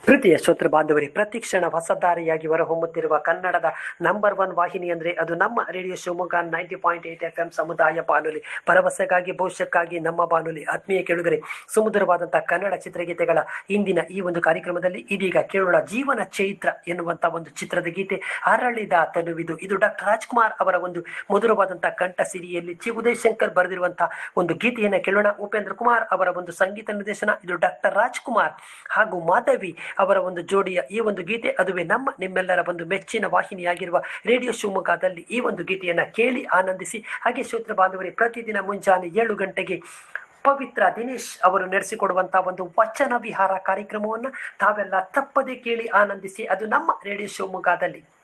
ಪ್ರೀತಿಯ ಶ್ರೋತೃ ಬಾಂಧವರಿ ಪ್ರತಿಕ್ಷಣ ಹೊಸದಾರಿಯಾಗಿ ಹೊರಹೊಮ್ಮುತ್ತಿರುವ ಕನ್ನಡದ ನಂಬರ್ ಒನ್ ವಾಹಿನಿ ಅಂದ್ರೆ ಅದು ನಮ್ಮ radio Shivamogga ninety point eight F M ಸಮುದಾಯ ಬಾನುಲಿ ಭರವಸೆಗಾಗಿ ಭವಿಷ್ಯಕ್ಕಾಗಿ ನಮ್ಮ ಬಾನುಲಿ ಆತ್ಮೀಯ ಕೇಳುಗರೆ ಸುಮಧುರವಾದಂತಹ ಕನ್ನಡ ಚಿತ್ರಗೀತೆಗಳ ಇಂದಿನ ಈ ಒಂದು ಕಾರ್ಯಕ್ರಮದಲ್ಲಿ ಇದೀಗ ಕೇಳೋಣ ಜೀವನ ಚೈತ್ರ ಎನ್ನುವಂತ ಒಂದು ಚಿತ್ರದ ಗೀತೆ ಅರಳಿದ ತನುವಿದು ಇದು ಡಾಕ್ಟರ್ ರಾಜ್ಕುಮಾರ್ ಅವರ ಒಂದು ಮಧುರವಾದಂತಹ ಕಂಠ ಸಿರಿಯಲ್ಲಿ ಚಿ ಉದಯ್ ಶಂಕರ್ ಬರೆದಿರುವಂತಹ ಒಂದು ಗೀತೆಯನ್ನ ಕೇಳೋಣ ಉಪೇಂದ್ರ ಕುಮಾರ್ ಅವರ ಒಂದು ಸಂಗೀತ ನಿರ್ದೇಶನ ಇದು ಡಾಕ್ಟರ್ ರಾಜ್ಕುಮಾರ್ ಹಾಗೂ ಮಾಧವಿ ಅವರ ಒಂದು ಜೋಡಿಯ ಈ ಒಂದು ಗೀತೆ ಅದುವೇ ನಮ್ಮ ನಿಮ್ಮೆಲ್ಲರ ಒಂದು ಮೆಚ್ಚಿನ ವಾಹಿನಿಯಾಗಿರುವ ರೇಡಿಯೋ ಶಿವಮೊಗ್ಗದಲ್ಲಿ ಈ ಒಂದು ಗೀತೆಯನ್ನ ಕೇಳಿ ಆನಂದಿಸಿ ಹಾಗೆ ಶ್ರೋತೃ ಬಾಂಧವರೇ ಪ್ರತಿದಿನ ಮುಂಜಾನೆ ಏಳು ಗಂಟೆಗೆ ಪವಿತ್ರ ದಿನೇಶ್ ಅವರು ನಡೆಸಿಕೊಡುವಂತಹ ಒಂದು ವಚನ ವಿಹಾರ ಕಾರ್ಯಕ್ರಮವನ್ನ ತಾವೆಲ್ಲ ತಪ್ಪದೆ ಕೇಳಿ ಆನಂದಿಸಿ ಅದು ನಮ್ಮ ರೇಡಿಯೋ ಶಿವಮೊಗ್ಗದಲ್ಲಿ